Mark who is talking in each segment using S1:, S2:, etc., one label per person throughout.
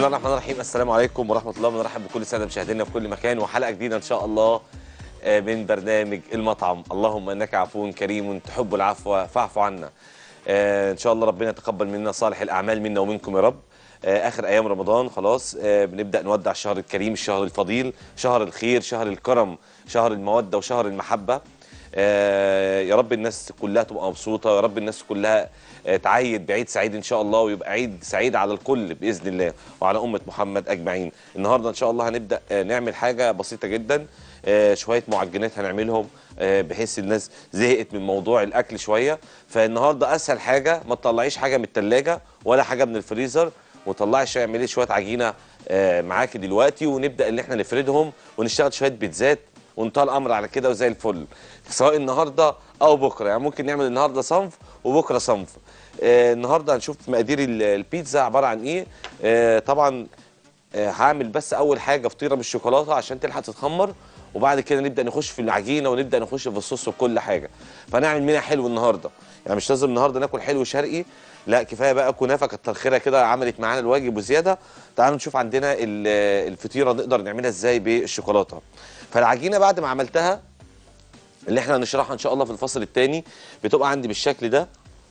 S1: الله الرحمن الرحيم السلام عليكم ورحمه الله ونرحب بكل الساده مشاهدينا في كل مكان وحلقه جديده ان شاء الله آه، من برنامج المطعم اللهم انك عفو كريم تحب العفو فاعف عنا آه، ان شاء الله ربنا يتقبل منا صالح الاعمال منا ومنكم يا رب آه، اخر ايام رمضان خلاص آه، بنبدا نودع الشهر الكريم الشهر الفضيل شهر الخير شهر الكرم شهر الموده وشهر المحبه آه، يا رب الناس كلها تبقى مبسوطه يا رب الناس كلها آه، تعيد بعيد سعيد ان شاء الله ويبقى عيد سعيد على الكل باذن الله وعلى امه محمد اجمعين النهارده ان شاء الله هنبدا آه، نعمل حاجه بسيطه جدا آه، شويه معجنات هنعملهم آه، بحيث الناس زهقت من موضوع الاكل شويه فالنهارده اسهل حاجه ما تطلعيش حاجه من الثلاجه ولا حاجه من الفريزر وطلعي شويه اعملي شويه عجينه آه، معاكي دلوقتي ونبدا ان احنا نفردهم ونشتغل شويه بيتزات وانتهى الامر على كده وزي الفل سواء النهارده او بكره يعني ممكن نعمل النهارده صنف وبكره صنف آه النهارده هنشوف مقادير ال- البيتزا عباره عن ايه آه طبعا آه هعمل بس اول حاجه فطيره بالشوكولاته عشان تلحق تتخمر وبعد كده نبدا نخش في العجينه ونبدا نخش في الصوص وكل حاجه فنعمل منها حلو النهارده يعني مش لازم النهارده ناكل حلو شرقي لا كفايه بقى كنافه كتر خيرها كده عملت معانا الواجب وزياده تعالوا نشوف عندنا ال- الفطيره نقدر نعملها ازاي بالشوكولاته فالعجينه بعد ما عملتها اللي احنا هنشرحها ان شاء الله في الفصل الثاني بتبقى عندي بالشكل ده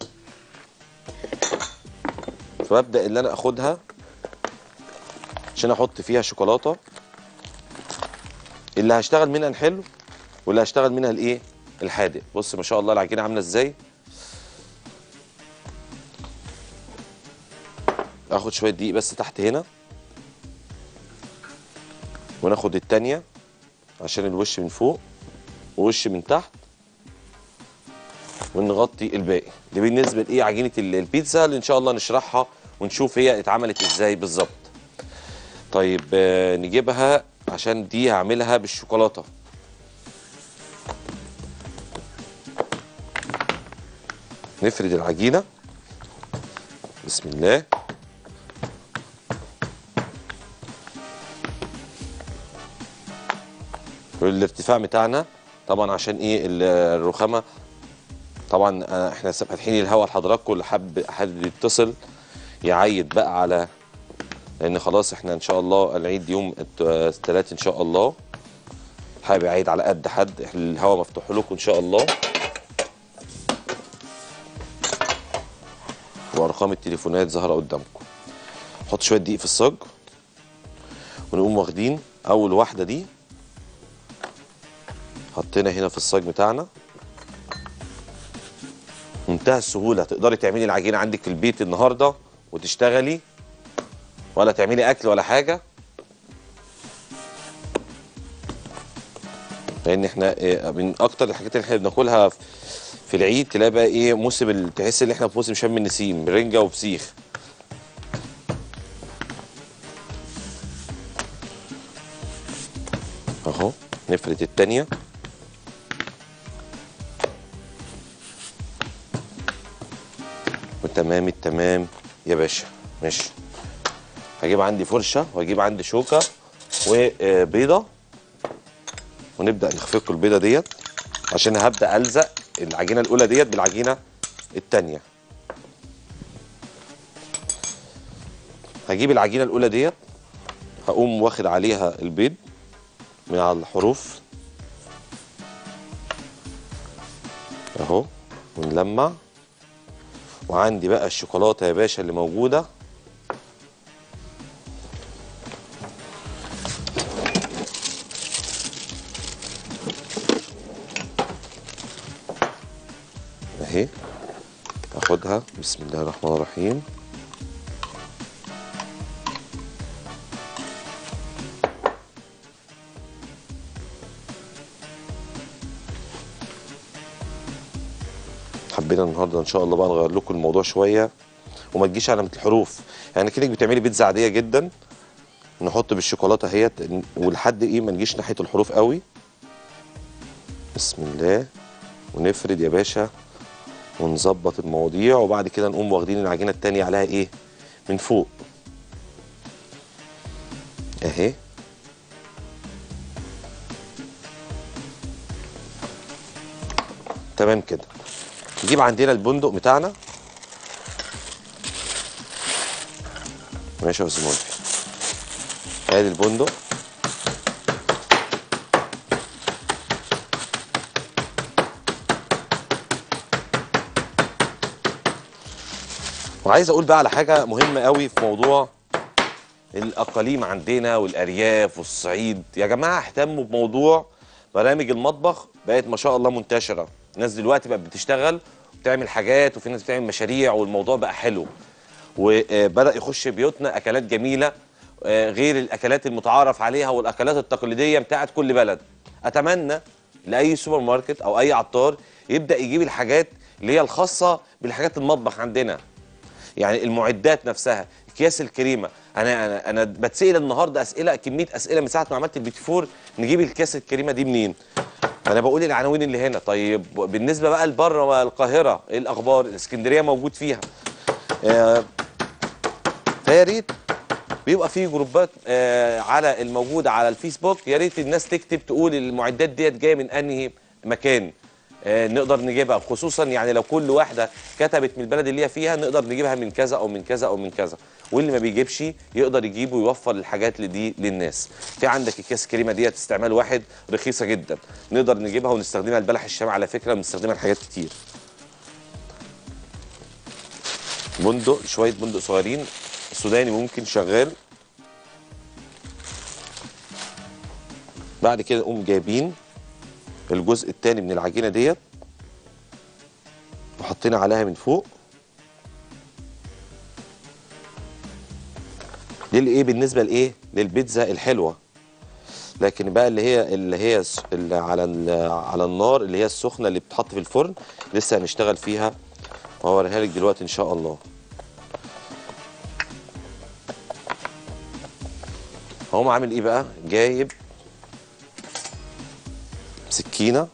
S1: فببدا ان انا اخدها عشان احط فيها شوكولاته اللي هشتغل منها الحلو واللي هشتغل منها الايه الحادق بص ما شاء الله العجينه عامله ازاي اخد شويه دقيق بس تحت هنا وناخد التانية عشان الوش من فوق ووش من تحت ونغطي الباقي ده بالنسبه لايه عجينه ال- البيتزا اللي ان شاء الله نشرحها ونشوف هي اتعملت ازاي بالظبط طيب آه، نجيبها عشان دي هعملها بالشوكولاته نفرد العجينه بسم الله والارتفاع بتاعنا طبعا عشان ايه ال- الرخامه طبعا آه، احنا فاتحين الهوا لحضراتكم اللي حب حد يتصل يعيد بقى على لان خلاص احنا ان شاء الله العيد يوم الثلاث ان شاء الله حابب يعيد على قد حد إحنا الهوا مفتوح لكم ان شاء الله وارقام التليفونات ظاهره قدامكم حط شويه دقيق في الصاج ونقوم واخدين اول واحده دي حطينا هنا في الصاج بتاعنا منتهى السهوله تقدري تعملي العجينه عندك في البيت النهارده وتشتغلي ولا تعملي اكل ولا حاجه لان احنا إيه، من اكتر الحاجات اللي احنا بناكلها في- في العيد تلاقي بقى ايه موسم ال- تحس ان احنا في موسم شم النسيم رنجه وفسيخ اهو نفرد التانيه وتمام التمام يا باشا ماشي هجيب عندي فرشه واجيب عندي شوكه وبيضه ونبدا نخفق البيضه ديت عشان هبدا الزق العجينه الاولى ديت بالعجينه الثانيه هجيب العجينه الاولى ديت هقوم واخد عليها البيض من على الحروف اهو ونلمع وعندي بقى الشوكولاته يا باشا اللي موجوده اهي اخدها بسم الله الرحمن الرحيم حبينا النهارده ان شاء الله بقى نغير لكم الموضوع شويه وما تجيش على مثل الحروف يعني كانك بتعملي بيتزا عاديه جدا نحط بالشوكولاته اهيت ولحد ايه ما نجيش ناحيه الحروف قوي بسم الله ونفرد يا باشا ونظبط المواضيع وبعد كده نقوم واخدين العجينه التانية عليها ايه من فوق اهي تمام كده نجيب عندنا البندق بتاعنا ماشي يا استاذ مربي ادي البندق وعايز اقول بقى على حاجه مهمه قوي في موضوع الاقاليم عندنا والارياف والصعيد يا جماعه اهتموا بموضوع برامج المطبخ بقت ما شاء الله منتشره الناس دلوقتي بقت بتشتغل وبتعمل حاجات وفي ناس بتعمل مشاريع والموضوع بقى حلو وبدا يخش بيوتنا اكلات جميله آه، غير الاكلات المتعارف عليها والاكلات التقليديه بتاعت كل بلد اتمنى لاي سوبر ماركت او اي عطار يبدا يجيب الحاجات اللي هي الخاصه بالحاجات المطبخ عندنا يعني المعدات نفسها اكياس الكريمه انا انا انا بتسال النهارده اسئله كميه اسئله من ساعه ما عملت البيتي فور نجيب الكياس الكريمه دي منين انا بقول العناوين اللي هنا طيب بالنسبه بقى لبره القاهره ايه الاخبار الاسكندريه موجود فيها آه، فيا ريت بيبقى في جروبات آه على الموجوده على الفيسبوك يا ريت الناس تكتب تقول المعدات ديت جايه من انهي مكان آه نقدر نجيبها خصوصا يعني لو كل واحده كتبت من البلد اللي هي فيها نقدر نجيبها من كذا او من كذا او من كذا واللي ما بيجيبش يقدر يجيب ويوفر الحاجات اللي دي للناس في عندك اكياس كريمه ديت استعمال واحد رخيصه جدا نقدر نجيبها ونستخدمها لبلح الشام على فكره بنستخدمها لحاجات كتير بندق شويه بندق صغيرين سوداني ممكن شغال بعد كده نقوم جايبين الجزء الثاني من العجينه ديت وحطينا عليها من فوق دي اللي ايه بالنسبه لايه للبيتزا الحلوه لكن بقى اللي هي اللي هي الس- اللي على ال- على النار اللي هي السخنه اللي بتتحط في الفرن لسه هنشتغل فيها وهوريها لك دلوقتي ان شاء الله هقوم عامل ايه بقى جايب سكينه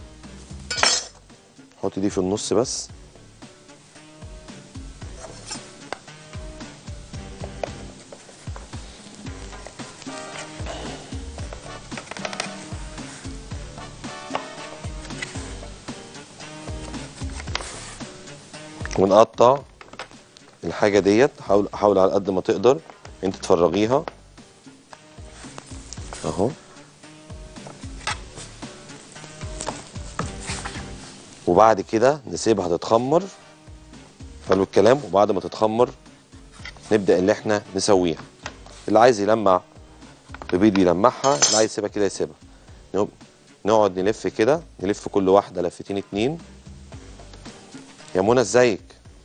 S1: حط دي في النص بس ونقطع الحاجه ديت حاول حاول على قد ما تقدر انت تفرغيها اهو وبعد كده نسيبها تتخمر حلو الكلام وبعد ما تتخمر نبدا اللي احنا نسويها اللي عايز يلمع ببيض يلمعها اللي عايز يسيبها كده يسيبها نقوم- نقعد نلف كده نلف كل واحده لفتين اتنين يا منى ازيك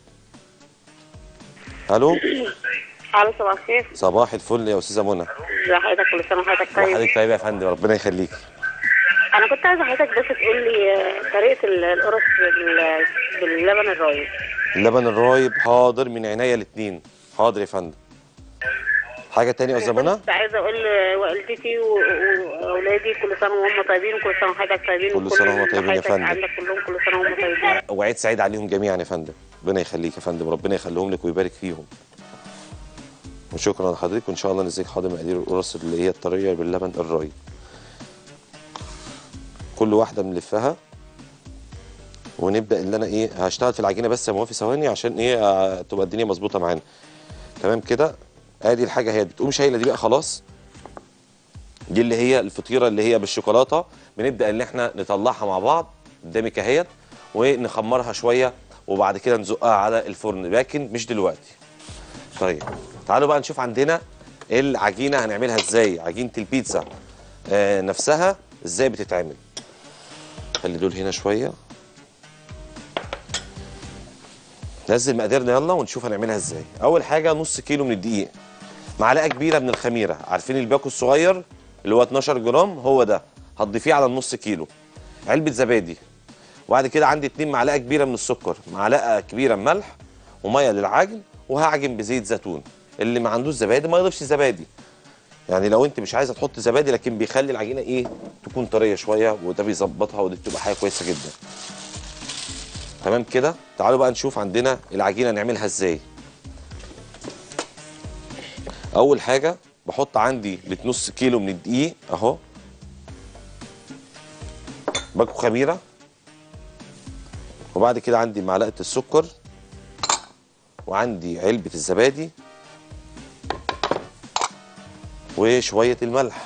S1: الو
S2: الو صباح الخير
S1: صباح الفل يا استاذه منى
S2: ازي حضرتك كل سنه وحضرتك طيب
S1: وحضرتك طيب يا فندم ربنا يخليك
S2: انا كنت عايزه حضرتك بس تقول لي آه، طريقه ال- القرص بال- باللبن الرايب
S1: اللبن الرايب حاضر من عينيا الاثنين حاضر يا فندم حاجه تانية يا استاذه منى
S2: كنت عايزه اقول لوالدتي و- واولادي كل سنه وهم طيبين وكل سنه وحضرتك طيبين
S1: كل
S2: وكل
S1: سنة وهم طيبين يا
S2: حضرتك
S1: فندم.
S2: عندك كلهم كل سنه وهم طيبين
S1: وعيد سعيد عليهم جميعا يا فندم ربنا يخليك يا فندم ربنا يخليهم لك ويبارك فيهم وشكرا لحضرتك وان شاء الله نزيك حاضر مقادير القرص اللي هي الطريه باللبن الرايب كل واحده بنلفها ونبدا اللي انا ايه هشتغل في العجينه بس يا موافي ثواني عشان ايه آه، تبقى الدنيا مظبوطه معانا تمام كده ادي الحاجه هي بتقوم شايله دي بقى خلاص دي اللي هي الفطيره اللي هي بالشوكولاته بنبدا ان احنا نطلعها مع بعض قدامك اهيت ونخمرها شويه وبعد كده نزقها على الفرن لكن مش دلوقتي طيب تعالوا بقى نشوف عندنا العجينه هنعملها ازاي عجينه البيتزا آه نفسها ازاي بتتعمل خلي دول هنا شويه نزل مقاديرنا يلا ونشوف هنعملها ازاي اول حاجه نص كيلو من الدقيق معلقه كبيره من الخميره عارفين الباكو الصغير اللي هو 12 جرام هو ده هتضيفيه على النص كيلو علبه زبادي وبعد كده عندي اتنين معلقه كبيره من السكر معلقه كبيره من ملح وميه للعجن وهعجن بزيت زيتون اللي ما عندوش زبادي ما يضيفش زبادي يعني لو انت مش عايزه تحط زبادي لكن بيخلي العجينه ايه تكون طريه شويه وده بيظبطها ودي بتبقى حاجه كويسه جدا تمام كده تعالوا بقى نشوف عندنا العجينه نعملها ازاي اول حاجه بحط عندي نص كيلو من الدقيق اهو باكو خميره وبعد كده عندي معلقه السكر وعندي علبه الزبادي وشويه الملح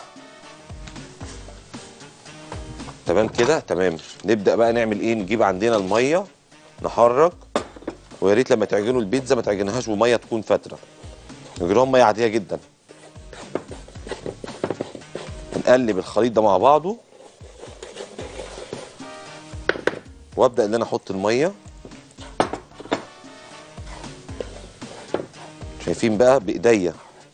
S1: تمام كده تمام نبدا بقى نعمل ايه نجيب عندنا الميه نحرك ويا ريت لما تعجنوا البيتزا ما تعجنهاش بميه تكون فتره نجريها ميه عاديه جدا نقلب الخليط ده مع بعضه وابدا ان انا احط الميه شايفين بقى بايديا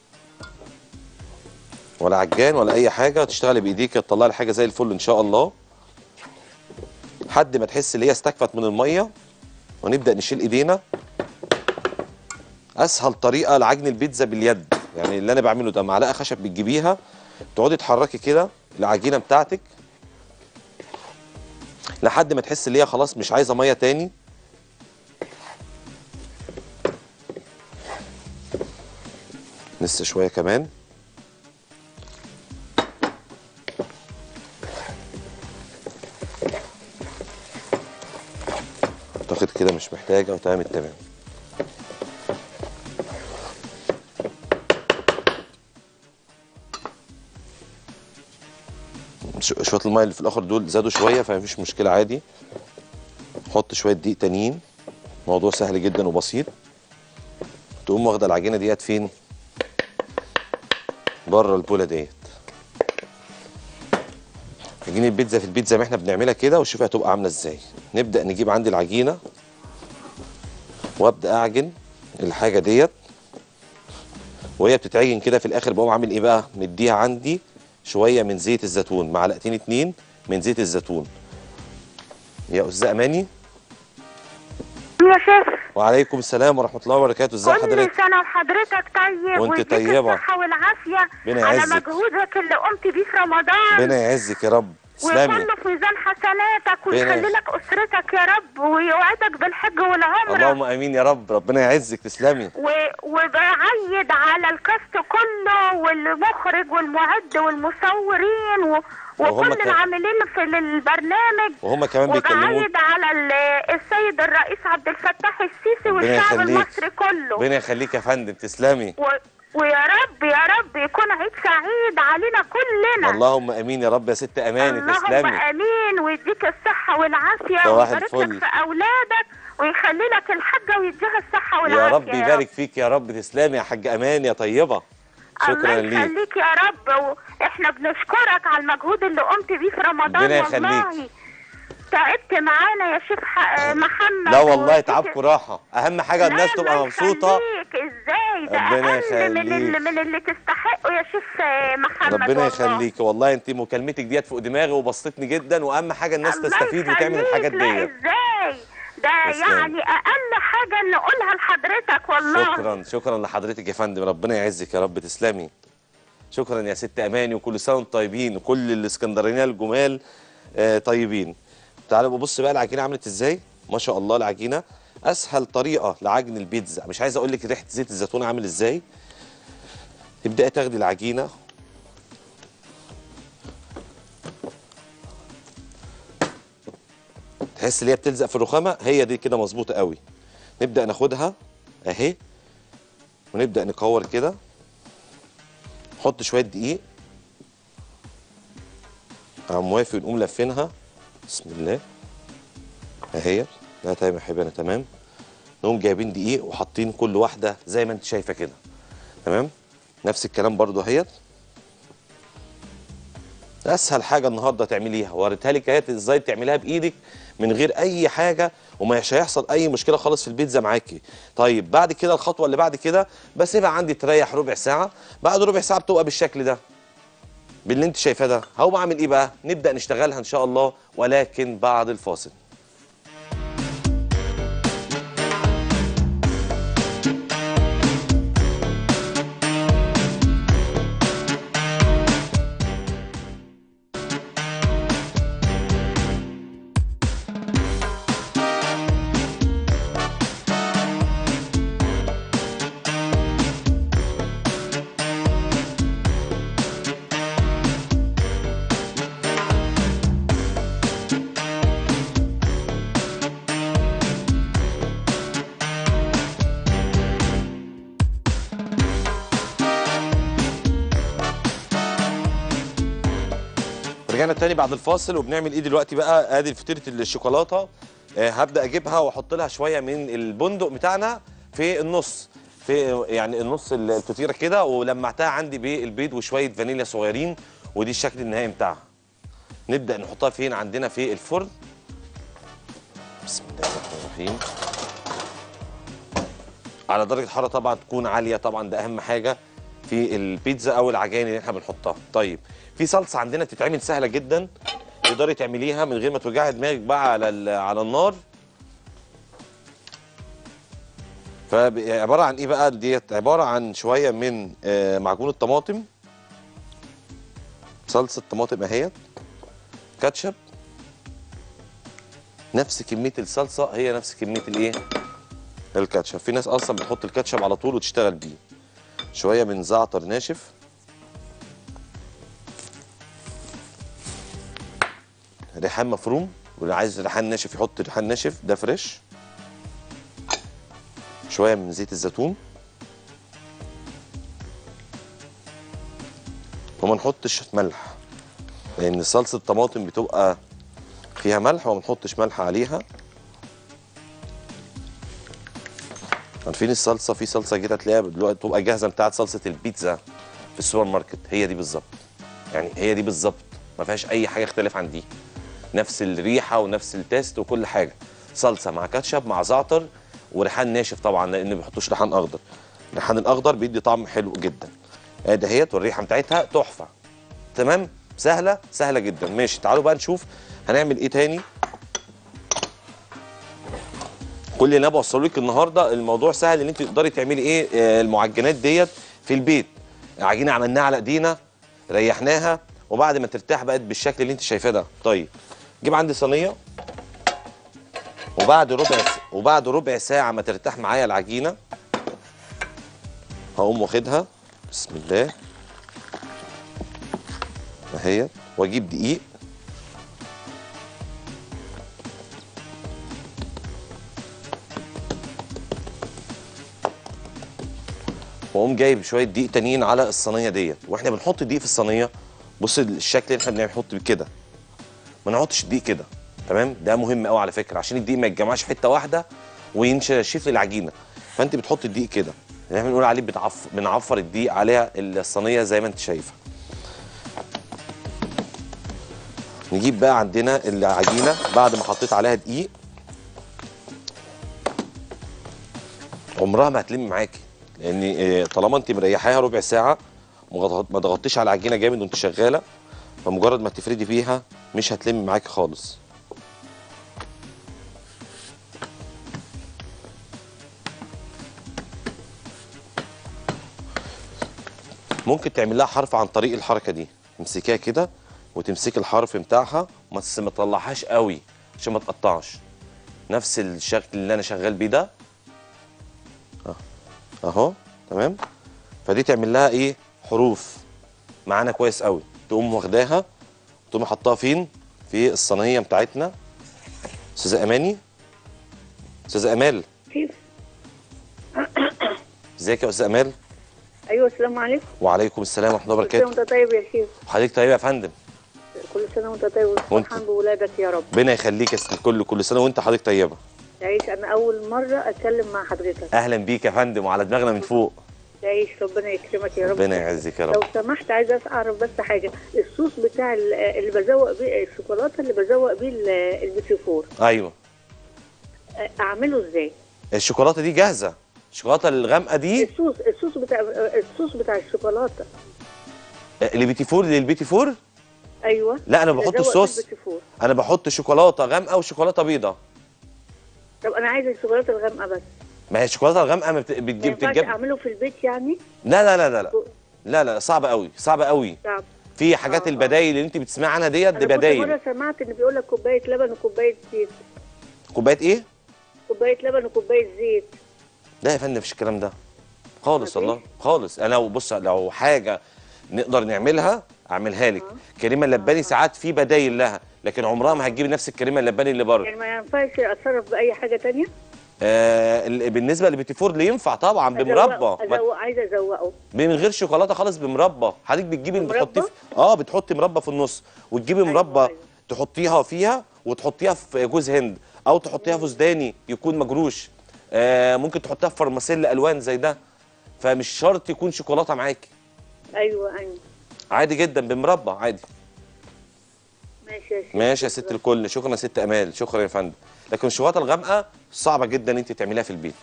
S1: ولا عجان ولا اي حاجه تشتغلي بايديك تطلعي لي حاجه زي الفل ان شاء الله لحد ما تحس ان هي استكفت من الميه ونبدا نشيل ايدينا اسهل طريقه لعجن البيتزا باليد يعني اللي انا بعمله ده معلقه خشب بتجيبيها تقعدي تحركي كده العجينه بتاعتك لحد ما تحس ان هي خلاص مش عايزه ميه تاني لسه شويه كمان اعتقد كده مش محتاجه وتمام التمام ش- شويه الميه اللي في الاخر دول زادوا شويه فمفيش مشكله عادي حط شويه دقيق تانيين موضوع سهل جدا وبسيط تقوم واخده العجينه ديت فين بره البوله ديت عجينه البيتزا في البيت زي ما احنا بنعملها كده وشوفي هتبقى عامله ازاي نبدا نجيب عندي العجينه وابدا اعجن الحاجه ديت وهي بتتعجن كده في الاخر بقوم عامل ايه بقى مديها عندي شويه من زيت الزيتون معلقتين اتنين من زيت الزيتون يا استاذ اماني
S2: يا شيخ
S1: وعليكم السلام ورحمه الله وبركاته ازي
S2: كل
S1: حضرتك
S2: سنة وحضرتك طيب
S1: وانت
S2: ويديك
S1: طيبة.
S2: الصحة والعافية
S1: ربنا
S2: على
S1: يعزك.
S2: مجهودك اللي قمت بيه في رمضان
S1: ربنا يعزك يا رب تسلمي
S2: ويخلي في ميزان حسناتك
S1: ربنا
S2: ويخلي
S1: يعزك.
S2: لك اسرتك يا رب ويوعدك بالحج والعمره
S1: اللهم امين يا رب ربنا يعزك تسلمي
S2: و... وبعيد على الكاست كله والمخرج والمعد والمصورين و...
S1: وهم
S2: وكل
S1: ك-
S2: العاملين في البرنامج
S1: وهم كمان بيكلموك
S2: وبعيد على ال- السيد الرئيس عبد الفتاح السيسي
S1: ربنا
S2: والشعب
S1: يخليك.
S2: المصري كله
S1: ربنا يخليك يا فندم تسلمي
S2: و... ويا رب يا رب يكون عيد سعيد علينا كلنا
S1: اللهم امين يا رب يا ست اماني
S2: اللهم
S1: تسلمي
S2: امين ويديك الصحه والعافيه
S1: صباح
S2: ويبارك
S1: الفل.
S2: لك في اولادك ويخلي لك الحاجه ويديها الصحه والعافيه
S1: يا رب يبارك فيك يا رب تسلمي يا حاج امان يا طيبه شكرا
S2: الله
S1: ليك
S2: يخليك يا رب واحنا بنشكرك على المجهود اللي قمت بيه في رمضان
S1: ربنا يخليك.
S2: والله تعبت معانا يا شيخ ح- محمد
S1: لا والله
S2: واديك-
S1: تعبكم راحه اهم حاجه الناس
S2: لا،
S1: تبقى
S2: الله
S1: مبسوطه
S2: يخليك ازاي ده
S1: ربنا
S2: اقل من
S1: يخليك.
S2: اللي من اللي تستحقه يا شيخ محمد
S1: ربنا
S2: والله.
S1: يخليك والله انت مكالمتك ديت فوق دماغي وبسطتني جدا واهم حاجه الناس
S2: الله
S1: تستفيد وتعمل
S2: يخليك.
S1: الحاجات
S2: لا
S1: ديت
S2: ازاي ده
S1: تسلم.
S2: يعني اقل حاجه نقولها لحضرتك والله
S1: شكرا شكرا لحضرتك يا فندم ربنا يعزك يا رب تسلمي شكرا يا ست اماني وكل سنه وانتم طيبين وكل الاسكندرانيه الجمال آه، طيبين تعالوا بص بقى العجينه عملت ازاي ما شاء الله العجينه اسهل طريقه لعجن البيتزا مش عايز اقول لك ريحه زيت الزيتون عامل ازاي تبداي تاخدي العجينه تحس ان هي بتلزق في الرخامه هي دي كده مظبوطه قوي نبدا ناخدها اهي ونبدا نكور كده نحط شويه دقيق عم موافي ونقوم لافينها بسم الله اهي لا تمام يا حبيبي انا تمام نقوم جايبين دقيق وحاطين كل واحده زي ما انت شايفه كده تمام نفس الكلام برضو اهيت اسهل حاجه النهارده تعمليها وريتها لك اهيت ازاي تعمليها بايدك من غير اي حاجه ومش هيحصل اي مشكله خالص في البيتزا معاكي طيب بعد كده الخطوه اللي بعد كده بسيبها عندي تريح ربع ساعه بعد ربع ساعه بتبقى بالشكل ده باللي انت شايفاه ده هقوم اعمل ايه بقى نبدا نشتغلها ان شاء الله ولكن بعد الفاصل رجعنا تاني بعد الفاصل وبنعمل ايه دلوقتي بقى ادي فطيره الشوكولاته آه هبدا اجيبها واحط لها شويه من البندق بتاعنا في النص في يعني النص الفطيره كده ولمعتها عندي بالبيض وشويه فانيليا صغيرين ودي الشكل النهائي بتاعها نبدا نحطها فين عندنا في الفرن بسم الله الرحمن الرحيم على درجه حراره طبعا تكون عاليه طبعا ده اهم حاجه في البيتزا او العجائن اللي احنا بنحطها طيب في صلصه عندنا تتعمل سهله جدا تقدري تعمليها من غير ما توجعي دماغك بقى على ال- على النار فعباره عن ايه بقى ديت عباره عن شويه من آه، معجون الطماطم صلصه طماطم اهيت كاتشب نفس كميه الصلصه هي نفس كميه الايه الكاتشب في ناس اصلا بتحط الكاتشب على طول وتشتغل بيه شويه من زعتر ناشف ريحان مفروم واللي عايز ريحان ناشف يحط ريحان ناشف ده فريش شويه من زيت الزيتون وما نحطش ملح لان صلصه الطماطم بتبقى فيها ملح وما نحطش ملح عليها عارفين الصلصه في صلصه كده تلاقيها دلوقتي تبقى جاهزه بتاعت صلصه البيتزا في السوبر ماركت هي دي بالظبط يعني هي دي بالظبط ما فيهاش اي حاجه اختلف عن دي نفس الريحه ونفس التيست وكل حاجه صلصه مع كاتشب مع زعتر وريحان ناشف طبعا لان ما بيحطوش ريحان اخضر الريحان الاخضر بيدي طعم حلو جدا ادي اهيت والريحه بتاعتها تحفه تمام سهله سهله جدا ماشي تعالوا بقى نشوف هنعمل ايه تاني كل اللي انا بوصله لك النهارده الموضوع سهل ان انت تقدري تعملي ايه آه، المعجنات ديت في البيت عجينه عملناها على ايدينا ريحناها وبعد ما ترتاح بقت بالشكل اللي انت شايفاه ده طيب جيب عندي صينيه وبعد ربع س... وبعد ربع ساعه ما ترتاح معايا العجينه هقوم واخدها بسم الله اهي واجيب دقيق واقوم جايب شويه دقيق تانيين على الصينيه ديت واحنا بنحط الدقيق في الصينيه بص الشكل اللي احنا بنحط كده ما نحطش الدقيق كده تمام ده مهم قوي على فكره عشان الدقيق ما يتجمعش في حته واحده وينشف لي العجينه فانت بتحط الدقيق كده اللي احنا بنقول عليه بتعف... بنعفر الدقيق عليها الصينيه زي ما انت شايفه نجيب بقى عندنا العجينه بعد ما حطيت عليها دقيق عمرها ما هتلم معاكي لان آه، طالما انت مريحاها ربع ساعه وما ما ضغطتيش على العجينه جامد وانت شغاله فمجرد ما تفردي فيها مش هتلم معاكي خالص ممكن تعمل لها حرف عن طريق الحركه دي تمسكيها كده وتمسكي الحرف بتاعها وما تس- ما تطلعهاش قوي عشان ما تقطعش نفس الشكل اللي انا شغال بيه ده أه. اهو تمام فدي تعمل لها ايه حروف معانا كويس قوي تقوم واخداها تقوم حطها فين في الصينيه بتاعتنا استاذه اماني استاذه امال
S2: كيف؟
S1: ازيك يا استاذه امال
S2: ايوه السلام عليكم
S1: وعليكم السلام ورحمه الله
S2: كل سنه
S1: وبركاته
S2: وانت طيب يا شيخ
S1: حضرتك طيب يا فندم
S2: كل سنه وانت طيب
S1: وانت.
S2: وفرحان بولادك يا رب
S1: ربنا يخليك يا ست الكل كل سنه وانت حضرتك طيبه
S2: تعيش انا اول مره اتكلم مع حضرتك
S1: اهلا بيك يا فندم وعلى دماغنا من فوق
S2: تعيش ربنا يكرمك يا رب
S1: ربنا يعزك يا
S2: لو
S1: رب
S2: سمحت عايزه اعرف بس حاجه الصوص بتاع ال- اللي بزوق بيه الشوكولاته اللي بزوق بيه ال- البيتي فور
S1: ايوه
S2: اعمله ازاي
S1: الشوكولاته دي جاهزه الشوكولاته الغامقه دي
S2: الصوص الصوص بتاع الصوص بتاع الشوكولاته
S1: اللي بيتي فور للبيتي فور
S2: ايوه
S1: لا انا
S2: اللي
S1: بحط
S2: بزوق بيه
S1: الصوص
S2: البيتي فور.
S1: انا بحط شوكولاته غامقه وشوكولاته بيضه
S2: طب انا عايزه الشوكولاته الغامقه بس
S1: ما هي الشوكولاته الغامقه ما بت-
S2: ما
S1: بتجيب
S2: ينفعش
S1: بتتجاب
S2: اعمله في البيت يعني
S1: لا لا لا لا لا لا لا صعبه قوي صعبه قوي
S2: صعب
S1: في حاجات
S2: آه.
S1: البدايل اللي انت بتسمعي عنها ديت دي
S2: انا كنت
S1: بدايل
S2: مره سمعت ان بيقول لك كوبايه لبن وكوبايه زيت
S1: كوبايه ايه
S2: كوبايه لبن وكوبايه زيت
S1: لا يا فندم مفيش الكلام ده خالص
S2: مفيش؟
S1: والله خالص انا بص لو حاجه نقدر نعملها اعملها لك كريمه اللباني ساعات في بدايل لها لكن عمرها ما هتجيب نفس الكريمه اللباني اللي بره
S2: يعني ما ينفعش اتصرف باي حاجه تانية
S1: آه ال- بالنسبه للبيتي فور اللي ينفع طبعا بمربى
S2: أزوقه-
S1: ما-
S2: أزوق عايزه ازوقه
S1: من غير شوكولاته خالص بمربى حضرتك بتجيبي
S2: بمربى؟
S1: بتحطيه في- اه بتحطي مربى في النص وتجيبي مربى
S2: أيوة.
S1: تحطيها فيها وتحطيها في جوز هند او تحطيها في سوداني يكون مجروش آه ممكن تحطيها في فرماسيل الوان زي ده فمش شرط يكون شوكولاته معاكي
S2: ايوه ايوه
S1: عادي جدا بمربى عادي
S2: ماشي يا ست
S1: ماشي يا ست الكل شكرا يا ست امال شكرا يا فندم لكن الشوكولاته الغامقه صعبه جدا انت تعمليها في البيت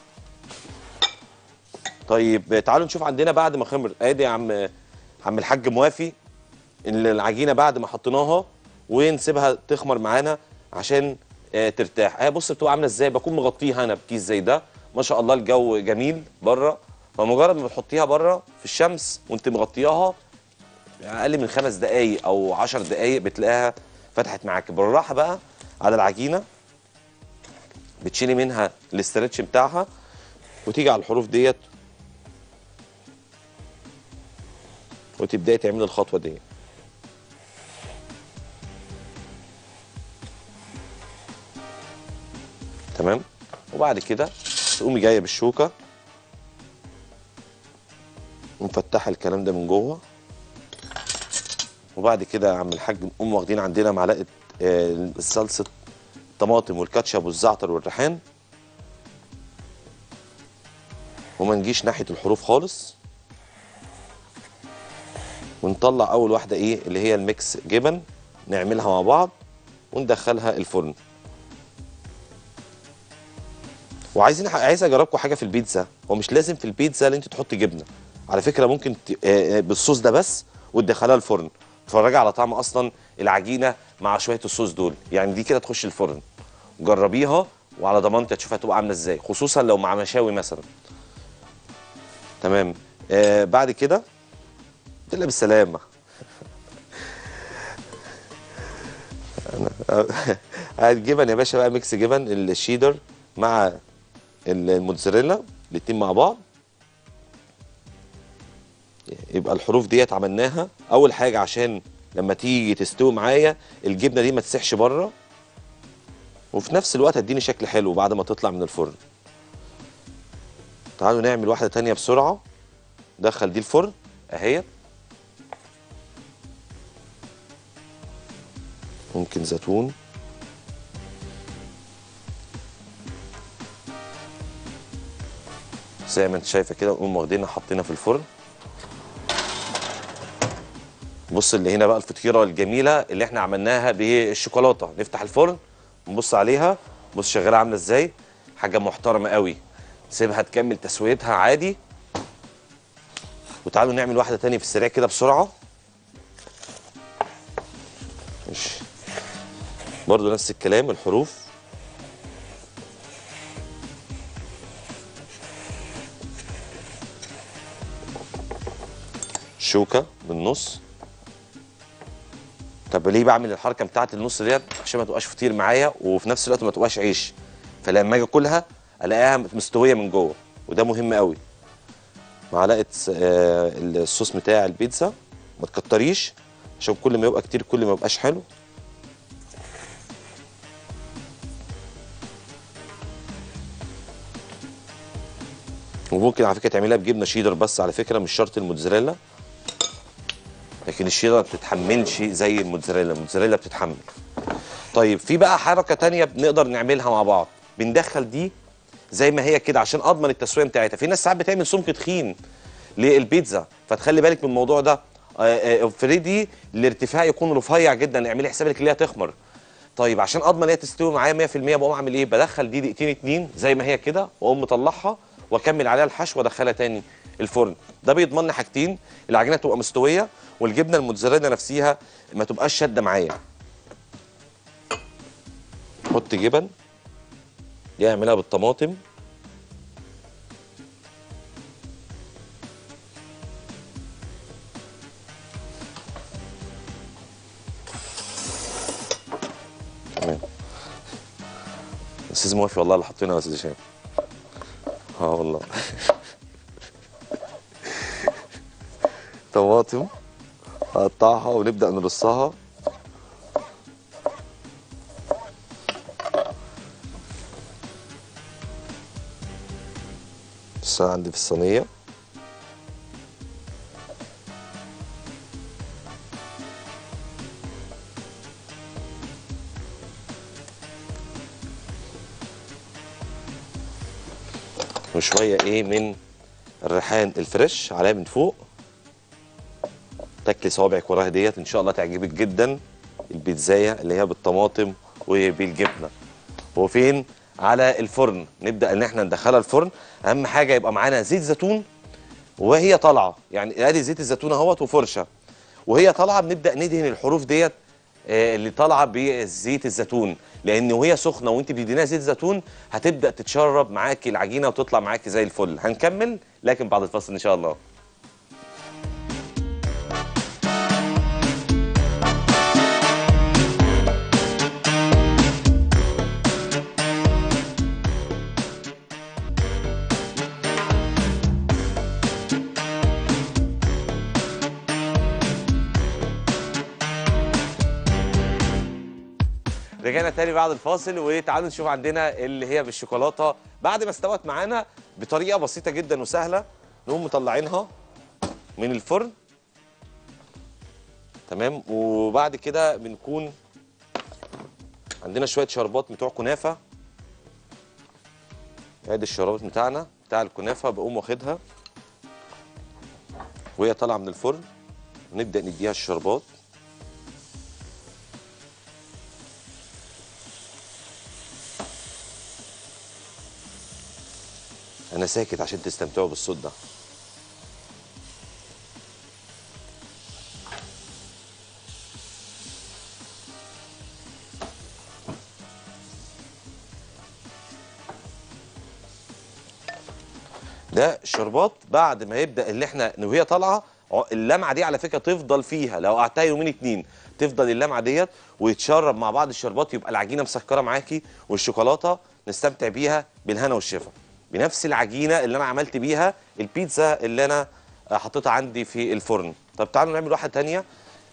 S1: طيب تعالوا نشوف عندنا بعد ما خمر ادي يا عم عم الحاج موافي ال- العجينه بعد ما حطيناها ونسيبها تخمر معانا عشان آه، ترتاح اهي بص بتبقى عامله ازاي بكون مغطيها انا بكيس زي ده ما شاء الله الجو جميل بره فمجرد ما بتحطيها بره في الشمس وانت مغطياها اقل من خمس دقايق او عشر دقايق بتلاقيها فتحت معاك بالراحه بقى على العجينه بتشيلي منها الاسترتش بتاعها وتيجي على الحروف ديت وتبداي تعملي الخطوه دي تمام وبعد كده تقومي جايه بالشوكه ومفتحه الكلام ده من جوه وبعد كده يا عم الحاج نقوم واخدين عندنا معلقه آه، الصلصه الطماطم والكاتشب والزعتر والريحان وما نجيش ناحيه الحروف خالص ونطلع اول واحده ايه اللي هي الميكس جبن نعملها مع بعض وندخلها الفرن وعايزين عايز اجربكم حاجه في البيتزا هو مش لازم في البيتزا اللي انت تحطي جبنه على فكره ممكن ت... آه، آه، بالصوص ده بس وتدخلها الفرن اتفرجي على طعم اصلا العجينه مع شويه الصوص دول يعني دي كده تخش الفرن جربيها وعلى ضمانتي هتشوفها هتبقى عامله ازاي خصوصا لو مع مشاوي مثلا تمام آه بعد كده الا بالسلامه أنا- هتجيبن يا باشا بقى ميكس جبن الشيدر مع الموتزاريلا الاتنين مع بعض يبقى الحروف ديت عملناها اول حاجه عشان لما تيجي تستوي معايا الجبنه دي ما تسيحش بره وفي نفس الوقت هتديني شكل حلو بعد ما تطلع من الفرن تعالوا نعمل واحده تانية بسرعه دخل دي الفرن اهي ممكن زيتون زي ما انت شايفه كده نقوم واخدينها حاطينها في الفرن بص اللي هنا بقى الفطيره الجميله اللي احنا عملناها بالشوكولاته نفتح الفرن نبص عليها بص شغاله عامله ازاي حاجه محترمه قوي سيبها تكمل تسويتها عادي وتعالوا نعمل واحده تانية في السريع كده بسرعه ماشي برضو نفس الكلام الحروف شوكه بالنص طب ليه بعمل الحركه بتاعت النص ديت عشان ما تبقاش فطير معايا وفي نفس الوقت ما تبقاش عيش فلما اجي اكلها الاقيها مستويه من جوه وده مهم قوي معلقه آه، الصوص بتاع البيتزا ما تكتريش عشان كل ما يبقى كتير كل ما يبقاش حلو وممكن على فكره تعملها بجبنه شيدر بس على فكره مش شرط الموتزاريلا لكن الشيدر ما بتتحملش زي الموتزاريلا الموتزاريلا بتتحمل طيب في بقى حركه تانية بنقدر نعملها مع بعض بندخل دي زي ما هي كده عشان اضمن التسويه بتاعتها في ناس ساعات بتعمل سمك تخين للبيتزا فتخلي بالك من الموضوع ده آه، آه، افردي الارتفاع يكون رفيع جدا اعملي حسابك اللي هي تخمر طيب عشان اضمن ان هي تستوي معايا 100% بقوم اعمل ايه بدخل دي دقيقتين اتنين زي ما هي كده واقوم مطلعها واكمل عليها الحشو وادخلها تاني الفرن ده بيضمن لي حاجتين العجينه تبقى مستويه والجبنه الموتزاريلا نفسها ما تبقاش شاده معايا حط جبن دي اعملها بالطماطم تمام استاذ موافي والله اللي حاطينها يا استاذ هشام اه والله طماطم هقطعها ونبدا نرصها بص عندي في الصينيه وشويه ايه من الريحان الفريش عليها من فوق تاكلي صوابعك وراها ديت ان شاء الله تعجبك جدا البيتزايه اللي هي بالطماطم وبالجبنه هو فين على الفرن نبدا ان احنا ندخلها الفرن اهم حاجه يبقى معانا زيت زيتون وهي طالعه يعني ادي زيت الزيتون اهوت وفرشه وهي طالعه بنبدا ندهن الحروف ديت آه، اللي طالعه بزيت الزيتون لان وهي سخنه وانت بتدينها زيت زيتون هتبدا تتشرب معاكي العجينه وتطلع معاكي زي الفل هنكمل لكن بعد الفصل ان شاء الله رجعنا تاني بعد الفاصل وتعالوا نشوف عندنا اللي هي بالشوكولاته بعد ما استوت معانا بطريقه بسيطه جدا وسهله نقوم مطلعينها من الفرن تمام وبعد كده بنكون عندنا شويه شربات بتوع كنافه ادي الشربات بتاعنا بتاع الكنافه بقوم واخدها وهي طالعه من الفرن ونبدا نديها الشربات انا ساكت عشان تستمتعوا بالصوت ده ده الشربات بعد ما يبدا اللي احنا وهي طالعه ع- اللمعه دي على فكره تفضل فيها لو قعدتها يومين اتنين تفضل اللمعه ديت ويتشرب مع بعض الشربات يبقى العجينه مسكره معاكي والشوكولاته نستمتع بيها بالهنا والشفا بنفس العجينه اللي انا عملت بيها البيتزا اللي انا آه، حطيتها عندي في الفرن طب تعالوا نعمل واحده تانية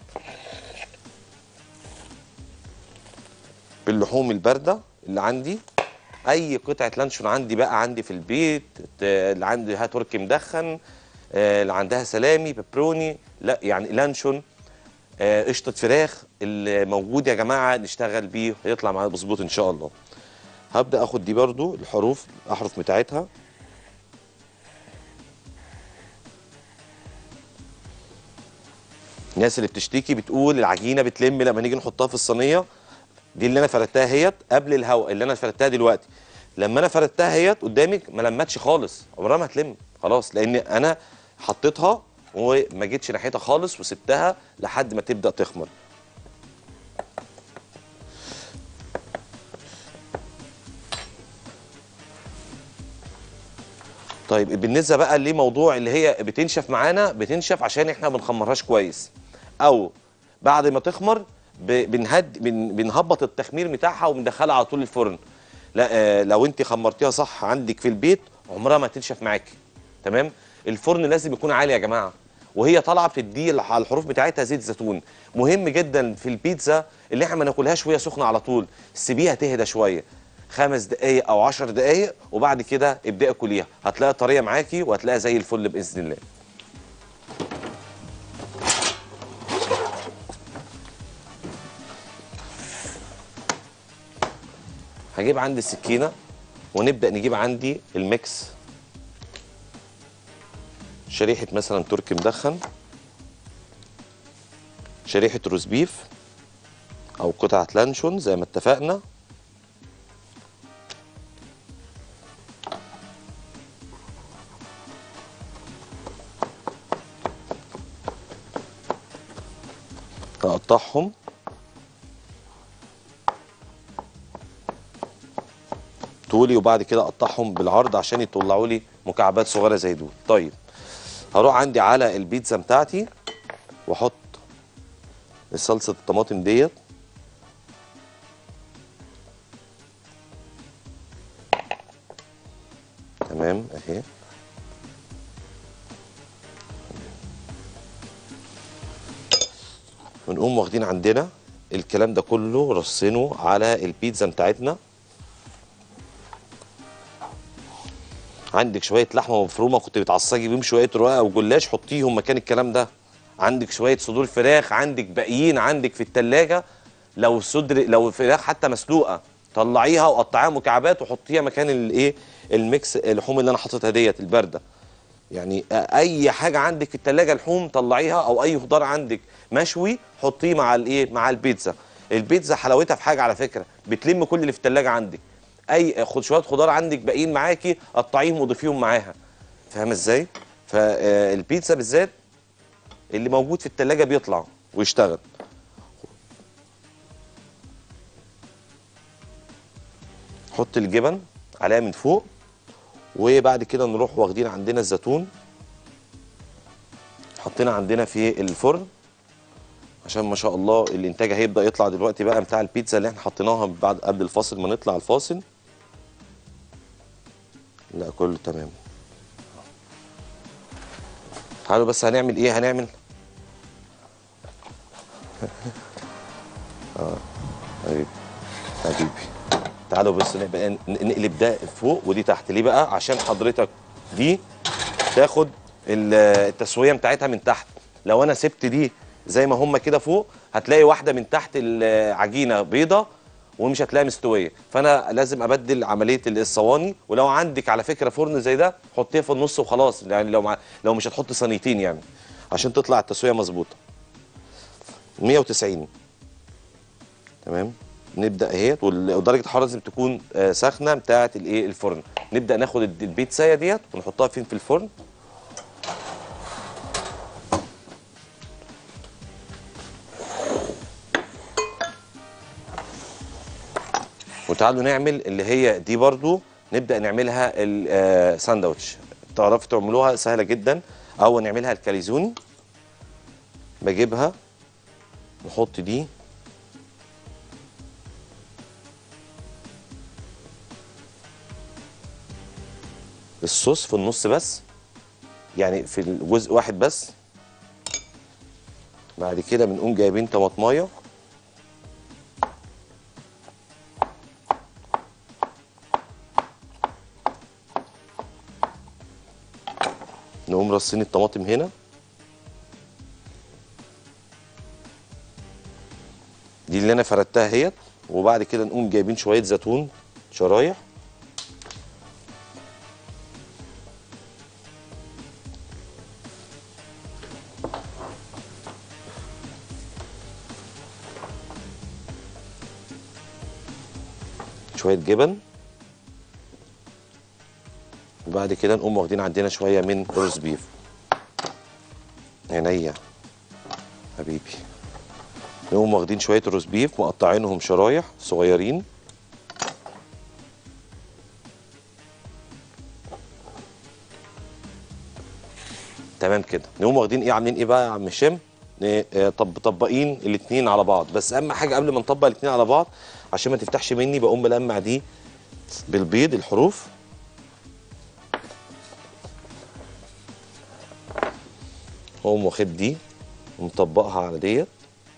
S1: باللحوم البارده اللي عندي اي قطعه لانشون عندي بقى عندي في البيت ت- اللي عندي ها تركي مدخن آه، اللي عندها سلامي بيبروني لا يعني لانشون آه، قشطه فراخ اللي موجود يا جماعه نشتغل بيه هيطلع معانا مظبوط ان شاء الله هبدا اخد دي برضو الحروف الاحرف بتاعتها الناس اللي بتشتكي بتقول العجينه بتلم لما نيجي نحطها في الصينيه دي اللي انا فردتها هيت قبل الهواء اللي انا فردتها دلوقتي لما انا فردتها هيت قدامك ما لمتش خالص عمرها ما هتلم خلاص لان انا حطيتها وما جيتش ناحيتها خالص وسبتها لحد ما تبدا تخمر طيب بالنسبه بقى لموضوع اللي هي بتنشف معانا بتنشف عشان احنا ما بنخمرهاش كويس او بعد ما تخمر ب- بنهد بن بنهبط التخمير بتاعها وبندخلها على طول الفرن لا آه لو انت خمرتيها صح عندك في البيت عمرها ما تنشف معاكي تمام الفرن لازم يكون عالي يا جماعه وهي طالعه بتدي على الحروف بتاعتها زيت زيتون مهم جدا في البيتزا اللي احنا ما ناكلهاش وهي سخنه على طول سيبيها تهدى شويه خمس دقايق او عشر دقايق وبعد كده ابدأي كليها هتلاقيها طريه معاكي وهتلاقيها زي الفل باذن الله هجيب عندي السكينه ونبدا نجيب عندي الميكس شريحه مثلا تركي مدخن شريحه روز بيف او قطعه لانشون زي ما اتفقنا اقطعهم طولي وبعد كده اقطعهم بالعرض عشان يطلعوا لي مكعبات صغيره زي دول طيب هروح عندي على البيتزا بتاعتي واحط الصلصه الطماطم ديت تمام اهي ونقوم واخدين عندنا الكلام ده كله رصينه على البيتزا بتاعتنا عندك شويه لحمه مفرومه كنت بتعصجي بيهم شويه رقاق او جلاش حطيهم مكان الكلام ده عندك شويه صدور فراخ عندك باقيين عندك في التلاجة لو صدر لو فراخ حتى مسلوقه طلعيها وقطعيها مكعبات وحطيها مكان الايه الميكس اللحوم اللي انا حاططها ديت البارده يعني اي حاجه عندك في التلاجة لحوم طلعيها او اي خضار عندك مشوي حطيه مع الايه مع البيتزا البيتزا حلاوتها في حاجه على فكره بتلم كل اللي في التلاجة عندك اي خد شويه خضار عندك باقيين معاكي قطعيهم وضيفيهم معاها فاهم ازاي فالبيتزا بالذات اللي موجود في التلاجة بيطلع ويشتغل حط الجبن عليها من فوق وبعد كده نروح واخدين عندنا الزيتون حطينا عندنا في الفرن عشان ما شاء الله الانتاج هيبدا يطلع دلوقتي بقى بتاع البيتزا اللي احنا حطيناها بعد قبل الفاصل ما نطلع الفاصل لا كله تمام تعالوا بس هنعمل ايه هنعمل اه حبيبي حبيبي تعالوا بس نبقى ن- نقلب ده فوق ودي تحت ليه بقى عشان حضرتك دي تاخد ال- التسويه بتاعتها من تحت لو انا سبت دي زي ما هم كده فوق هتلاقي واحده من تحت العجينه بيضه ومش هتلاقيها مستويه فانا لازم ابدل عمليه الصواني ولو عندك على فكره فرن زي ده حطيها في النص وخلاص يعني لو مع... لو مش هتحط صينيتين يعني عشان تطلع التسويه مظبوطه 190 تمام نبدا اهيت وال- ودرجه الحراره لازم تكون آه، سخنه بتاعه الايه الفرن نبدا ناخد الد- البيتزايه ديت ونحطها فين في الفرن وتعالوا نعمل اللي هي دي برضو نبدا نعملها الساندوتش تعرفوا تعملوها سهله جدا او نعملها الكاليزوني بجيبها نحط دي الصوص في النص بس يعني في الجزء واحد بس بعد كده بنقوم جايبين طماطمايه نقوم رصين الطماطم هنا دي اللي انا فردتها اهيت وبعد كده نقوم جايبين شويه زيتون شرايح شويه جبن وبعد كده نقوم واخدين عندنا شويه من روز بيف عينيا حبيبي نقوم واخدين شويه روز بيف مقطعينهم شرايح صغيرين تمام كده نقوم واخدين ايه عاملين ايه بقى يا عم هشام ن- آه، طب طبقين الاثنين على بعض بس اهم حاجه قبل ما نطبق الاثنين على بعض عشان ما تفتحش مني بقوم ملمع دي بالبيض الحروف واقوم واخد دي ومطبقها على ديت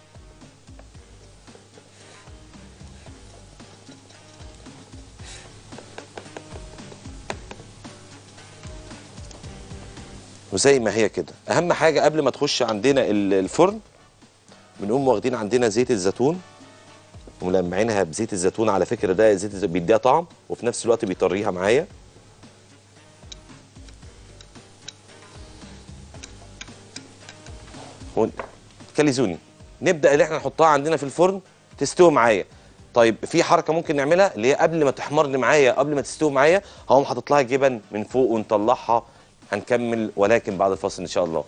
S1: وزي ما هي كده اهم حاجه قبل ما تخش عندنا ال- الفرن بنقوم واخدين عندنا زيت الزيتون وملمعينها بزيت الزيتون على فكره ده زيت الزيتون بيديها طعم وفي نفس الوقت بيطريها معايا ون- كاليزوني نبدا اللي احنا نحطها عندنا في الفرن تستوي معايا طيب في حركه ممكن نعملها اللي هي قبل ما تحمر لي معايا قبل ما تستوي معايا هقوم حاطط لها جبن من فوق ونطلعها هنكمل ولكن بعد الفاصل ان شاء الله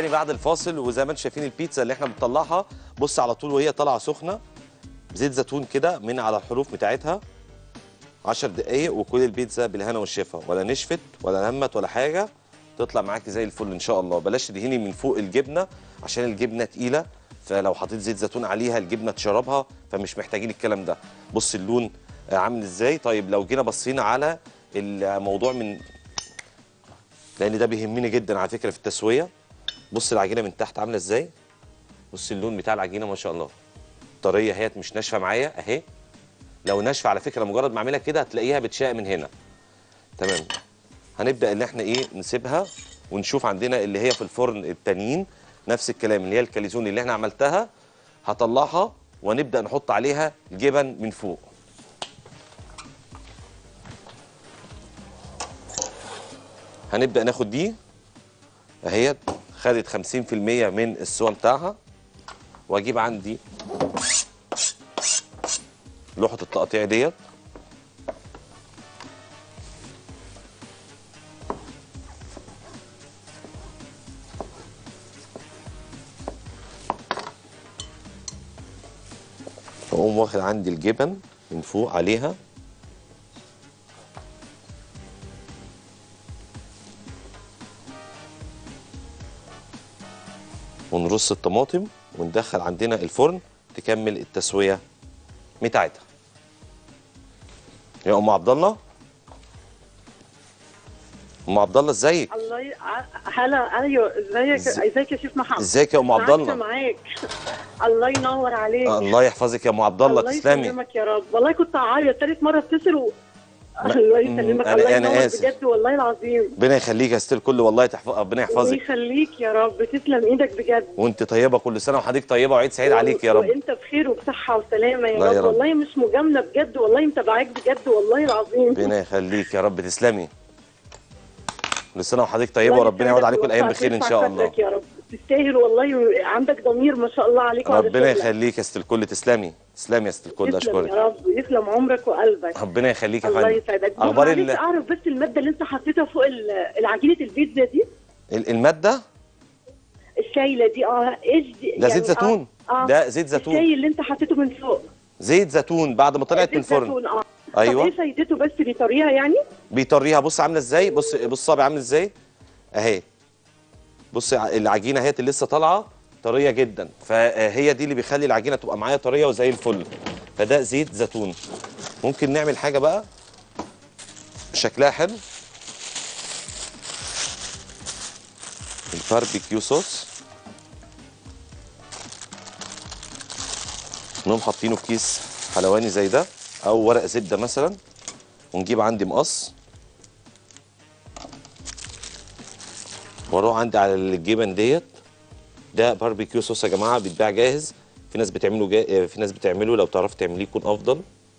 S1: تاني بعد الفاصل وزي ما انتم شايفين البيتزا اللي احنا بنطلعها بص على طول وهي طالعه سخنه زيت زيتون كده من على الحروف بتاعتها 10 دقايق وكل البيتزا بالهنا والشفا ولا نشفت ولا نمت ولا حاجه تطلع معاكي زي الفل ان شاء الله بلاش تدهني من فوق الجبنه عشان الجبنه تقيله فلو حطيت زيت زيتون عليها الجبنه تشربها فمش محتاجين الكلام ده بص اللون آه، عامل ازاي طيب لو جينا بصينا على الموضوع من لان ده بيهمني جدا على فكره في التسويه بص العجينه من تحت عامله ازاي بص اللون بتاع العجينه ما شاء الله طريه اهي مش ناشفه معايا اهي لو ناشفه على فكره مجرد ما اعملها كده هتلاقيها بتشق من هنا تمام هنبدا ان احنا ايه نسيبها ونشوف عندنا اللي هي في الفرن التانيين نفس الكلام اللي هي الكاليزون اللي احنا عملتها هطلعها ونبدا نحط عليها الجبن من فوق هنبدا ناخد دي اهي خدت 50% من السوا بتاعها واجيب عندي لوحه التقطيع ديت واقوم واخد عندي الجبن من فوق عليها ونرص الطماطم وندخل عندنا الفرن تكمل التسويه بتاعتها يا ام عبد الله ام عبد الله ازيك
S3: الله ي... ع- هلا ايوه ازيك
S1: إز-
S3: ازيك يا شيف محمد
S1: ازيك يا ام عبد
S3: قعدت
S1: الله
S3: معاك الله ينور عليك
S1: الله يحفظك يا ام عبد الله تسلمي
S3: يسلمك يا رب والله كنت هعيط ثالث مره اتصل و... الله يسلمك
S1: أنا-
S3: الله
S1: أنا
S3: ينور
S1: آسف.
S3: بجد والله العظيم
S1: ربنا يخليك يا ستيل كله والله تحفظ ربنا
S3: الله
S1: يحفظك
S3: يخليك يا رب تسلم ايدك بجد
S1: وانت طيبه كل سنه وحضرتك طيبه وعيد سعيد عليك يا رب
S3: وانت بخير وبصحه وسلامه يا
S1: الله
S3: رب.
S1: يا رب.
S3: والله مش مجامله بجد والله متابعاك بجد والله العظيم
S1: ربنا يخليك يا رب تسلمي كل سنه وحضرتك طيبه
S3: الله
S1: وربنا يعود
S3: يسعدك
S1: عليكم الايام
S3: ويرفع-
S1: بخير ان
S3: ويرفع
S1: شاء الله
S3: قدرك يا رب تستاهل والله عندك ضمير ما شاء الله عليك وعلى
S1: ربنا
S3: شغلك.
S1: يخليك يا ست الكل تسلمي تسلمي يا ست الكل
S3: تسلم
S1: اشكرك
S3: يا رب ويسلم عمرك وقلبك
S1: ربنا يخليك يا
S3: الله
S1: فندم
S3: يسعدك
S1: اخبار
S3: معلش
S1: ال-
S3: اعرف بس الماده اللي انت حطيتها فوق ال- العجينه البيتزا دي
S1: ال- الماده
S3: الشايله دي اه ايش دي
S1: ده زيت زيتون
S3: اه, آه.
S1: ده زيت زيتون
S3: الشاي اللي انت حطيته من فوق
S1: زيت زيتون بعد ما طلعت من
S3: زيت
S1: الفرن
S3: زيتون، اه
S1: أيوة.
S3: طب ايه فايدته بس بيطريها يعني
S1: بيطريها بص عامله ازاي بص بص صابع عامل ازاي اهي بص ع- العجينه اهي اللي لسه طالعه طريه جدا فهي دي اللي بيخلي العجينه تبقى معايا طريه وزي الفل فده زيت زيتون ممكن نعمل حاجه بقى شكلها حلو الباربيكيو صوص نقوم حاطينه في كيس حلواني زي ده او ورق زبده مثلا ونجيب عندي مقص واروح عندي على الجبن ديت ده باربيكيو صوص يا جماعه بيتباع جاهز في ناس بتعمله جا... في ناس بتعمله لو تعرف تعمليه يكون افضل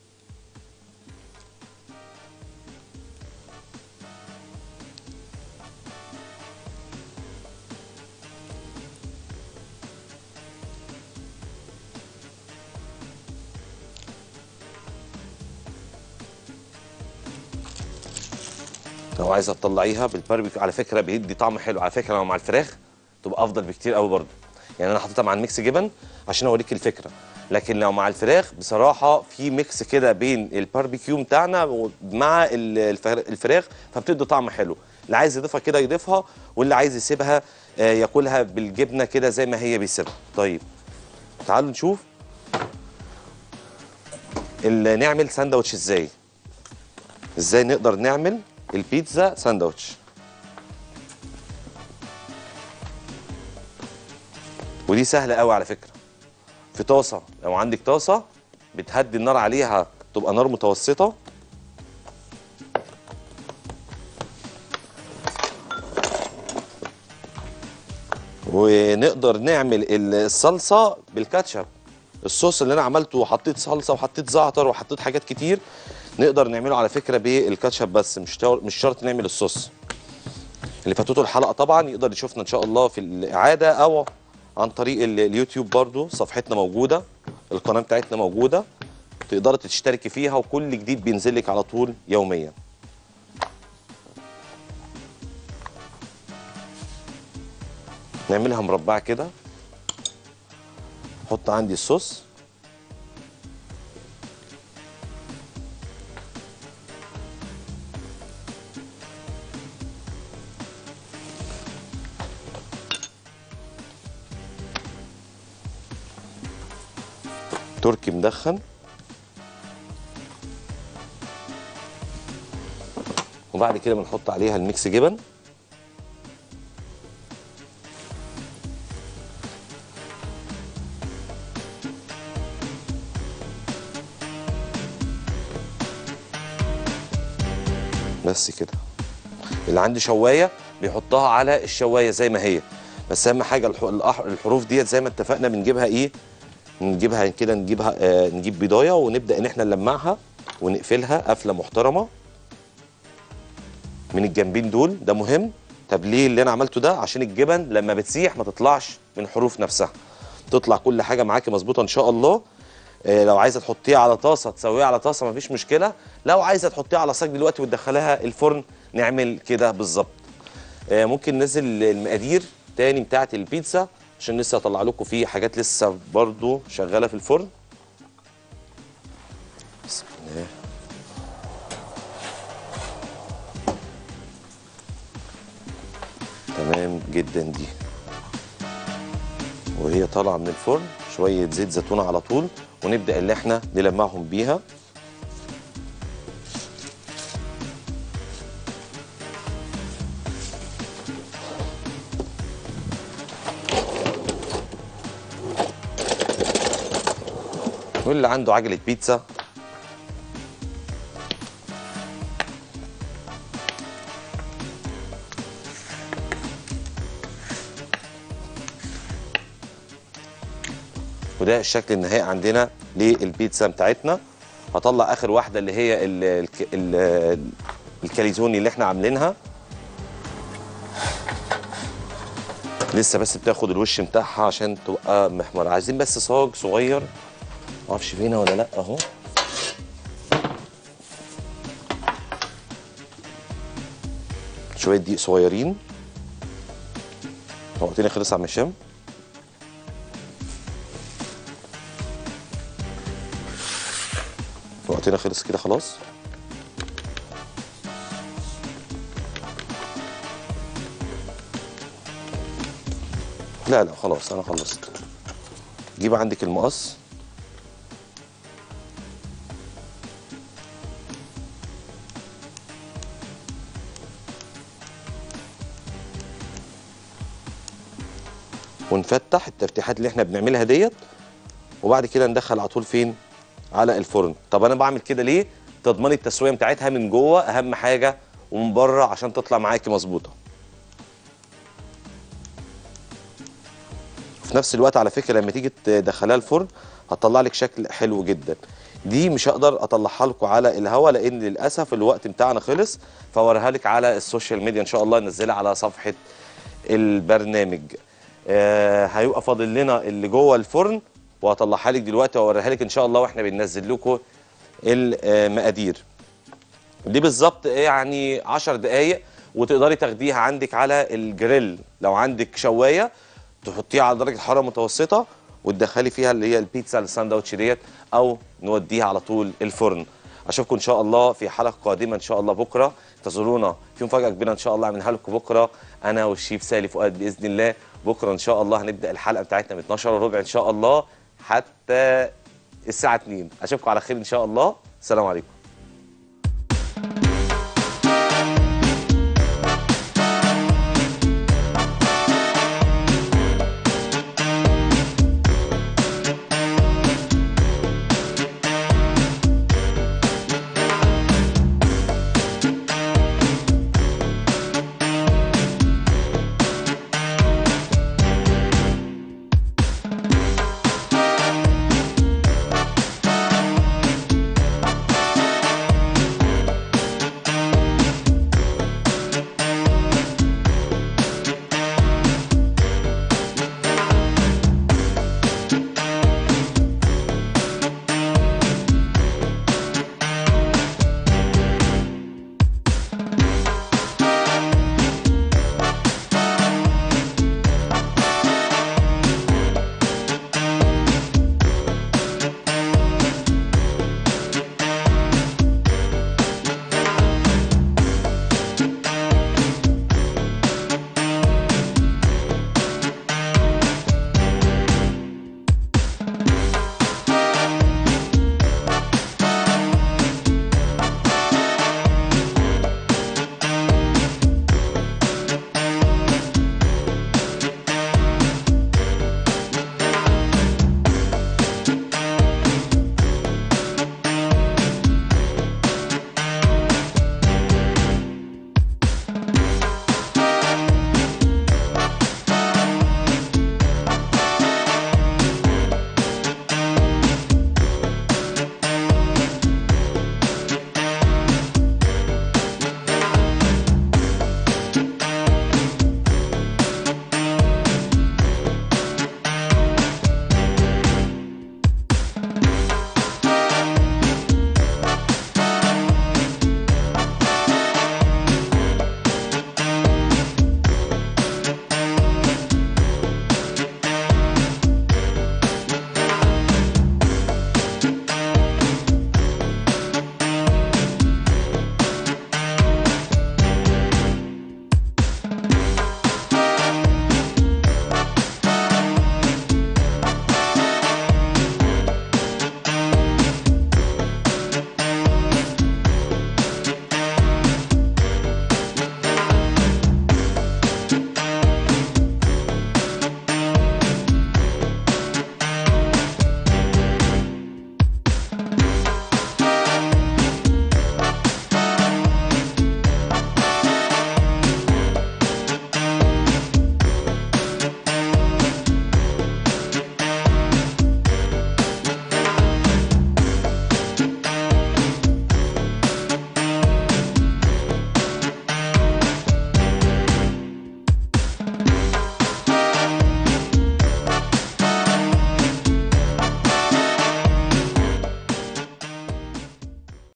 S1: لو عايزه تطلعيها بالباربيكيو على فكره بيدي طعم حلو على فكره لو مع الفراخ تبقى افضل بكتير قوي برضه يعني انا حطيتها مع الميكس جبن عشان اوريك الفكره لكن لو مع الفراخ بصراحه في ميكس كده بين الباربيكيو بتاعنا مع ال- الفر- الفراخ فبتدي طعم حلو اللي عايز يضيفها كده يضيفها واللي عايز يسيبها آه، ياكلها بالجبنه كده زي ما هي بيسيبها طيب تعالوا نشوف ال- نعمل ساندوتش ازاي ازاي نقدر نعمل البيتزا ساندوتش ودي سهله قوي على فكره في طاسه لو عندك طاسه بتهدي النار عليها تبقى نار متوسطه ونقدر نعمل الصلصه بالكاتشب الصوص اللي انا عملته وحطيت صلصه وحطيت زعتر وحطيت حاجات كتير نقدر نعمله على فكره بالكاتشب بس مش تو- مش شرط نعمل الصوص اللي فاتته الحلقه طبعا يقدر يشوفنا ان شاء الله في الاعاده او عن طريق ال- اليوتيوب برضو صفحتنا موجوده القناه بتاعتنا موجوده تقدري تشتركي فيها وكل جديد بينزل لك على طول يوميا نعملها مربعه كده احط عندي الصوص تركي مدخن وبعد كده بنحط عليها الميكس جبن بس كده اللي عنده شوايه بيحطها على الشوايه زي ما هي بس اهم حاجه الح- الأح- الحروف ديت زي ما اتفقنا بنجيبها ايه نجيبها كده نجيبها آه نجيب بيضايه ونبدا ان احنا نلمعها ونقفلها قفله محترمه من الجنبين دول ده مهم طب ليه اللي انا عملته ده عشان الجبن لما بتسيح ما تطلعش من الحروف نفسها تطلع كل حاجه معاكي مظبوطه ان شاء الله آه، لو عايزه تحطيها على طاسه تسويها على طاسه مفيش مشكله لو عايزه تحطيها على صاج دلوقتي وتدخليها الفرن نعمل كده بالظبط آه، ممكن ننزل المقادير تاني بتاعه البيتزا عشان لسه هطلع لكم فيه حاجات لسه برضو شغاله في الفرن بسم الله تمام جدا دي وهي طالعه من الفرن شويه زيت زيتون على طول ونبدا اللي احنا نلمعهم بيها واللي عنده عجله بيتزا وده الشكل النهائي عندنا للبيتزا بتاعتنا هطلع اخر واحده اللي هي ال ال ال الكاليزوني اللي احنا عاملينها لسه بس بتاخد الوش بتاعها عشان تبقى محمرة عايزين بس صاج صغير معرفش فينا ولا لا اهو شويه دقيق صغيرين وقتنا خلص يا عم هشام وقتنا خلص كده خلاص لا لا خلاص انا خلصت جيب عندك المقص ونفتح التفتيحات اللي احنا بنعملها ديت وبعد كده ندخل على طول فين على الفرن طب انا بعمل كده ليه تضمني التسويه بتاعتها من جوه اهم حاجه ومن بره عشان تطلع معاكي مظبوطه في نفس الوقت على فكره لما تيجي تدخلها الفرن هتطلع لك شكل حلو جدا دي مش هقدر اطلعها لكم على الهوا لان للاسف الوقت بتاعنا خلص فوريها لك على السوشيال ميديا ان شاء الله ننزلها على صفحه البرنامج آه هيبقى فاضل لنا اللي جوه الفرن وهطلعها لك دلوقتي واوريها لك ان شاء الله واحنا بننزل لكم المقادير دي بالظبط يعني 10 دقائق وتقدري تاخديها عندك على الجريل لو عندك شوايه تحطيها على درجه حراره متوسطه وتدخلي فيها اللي هي البيتزا الساندوتش ديت او نوديها على طول الفرن اشوفكم ان شاء الله في حلقه قادمه ان شاء الله بكره انتظرونا في مفاجاه كبيره ان شاء الله اعملها لكم بكره انا والشيف سالي فؤاد باذن الله بكره ان شاء الله هنبدا الحلقه بتاعتنا من 12 وربع ان شاء الله حتى الساعه 2 اشوفكم على خير ان شاء الله السلام عليكم